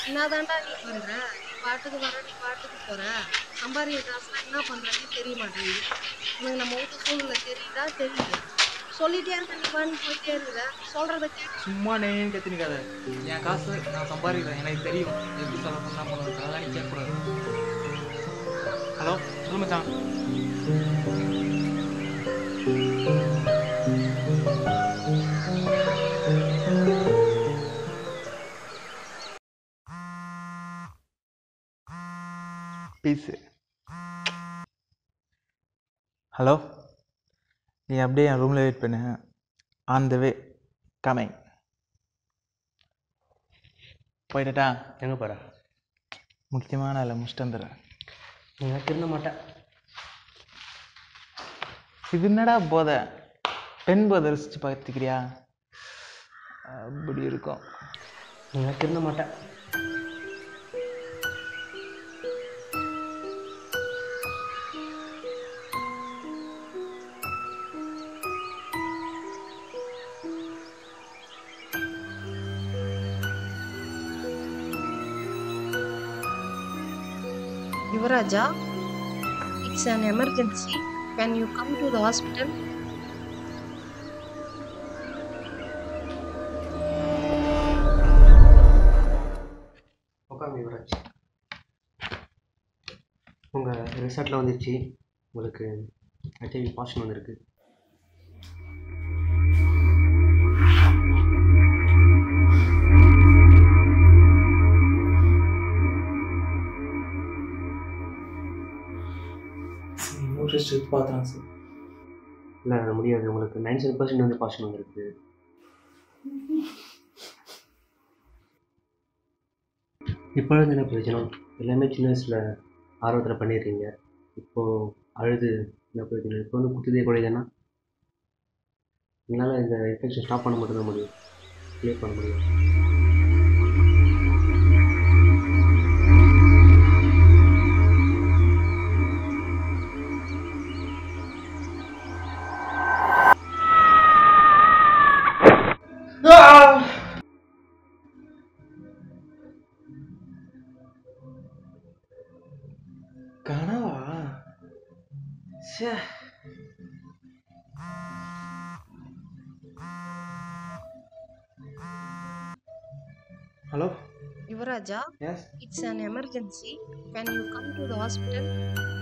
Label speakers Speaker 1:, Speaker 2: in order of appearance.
Speaker 1: என்னதான்டா நீ பண்ற நீ பாட்டுக்கு வர நீ பாட்டுக்கு போற சம்பாதிக்கிற காசுலாம் என்ன பண்றேன்னு தெரிய மாட்டேங்குது உனக்கு நம்ம வீட்டு சூழ்நிலை தெரியுதா தெரியல சொல்லிட்டே இருக்க நீ பண்ணி போயிட்டே இருக்கிற சொல்றத கேட்டு
Speaker 2: சும்மா நேன்னு கத்தினிக்காத என் காசு நான் சம்பாதிக்கிறேன் எனக்கு தெரியும் எப்படி சொல்ல பண்ணா பண்ணுறது அதெல்லாம் நீ கேட்கக்கூடாது ஹலோ சொல்லு மச்சான் பீஸு ஹலோ நீ அப்படியே என் ரூமில் வெயிட் பண்ணு ஆன் த வே கமிங் போயிட்டா
Speaker 3: எங்கே போகிற
Speaker 2: முக்கியமான இல்லை முடிச்சுட்டு வந்துடுறேன்
Speaker 3: நீங்கள் திருந்த மாட்டேன்
Speaker 2: இது என்னடா போதை பெண் போதை ரசிச்சு பார்த்துக்கிறியா அப்படி இருக்கும்
Speaker 3: நீங்கள் திருந்த மாட்டேன்
Speaker 1: Yuvaraja it's an emergency can you come to the hospital
Speaker 3: உட்காந்து யுவராஜ் உங்கள் ரிசல்ட்டில் வந்துருச்சு உங்களுக்கு ஹெச்ஐவி பாசிட்டிவ் வந்திருக்கு
Speaker 2: இன்னொரு டெஸ்ட் எடுத்து பார்த்துறேன் சார்
Speaker 3: இல்லை அது முடியாது உங்களுக்கு நைன்டி செவன் பர்சன்ட் வந்து பாசிட்டிவ் வந்திருக்கு இப்பொழுது என்ன பிரயோஜனம் எல்லாமே சின்ன வயசில் ஆர்வத்தில் பண்ணிடுறீங்க இப்போது அழுது என்ன பிரயோஜனம் இப்போ வந்து குத்துதே குறையுதுன்னா என்னால் இந்த இன்ஃபெக்ஷன் ஸ்டாப் பண்ண மட்டும்தான் முடியும் கிளியர் பண்ண முடியும்
Speaker 2: கனவா சே hello
Speaker 1: Yuvaraja
Speaker 2: yes
Speaker 1: it's an emergency can you come to the hospital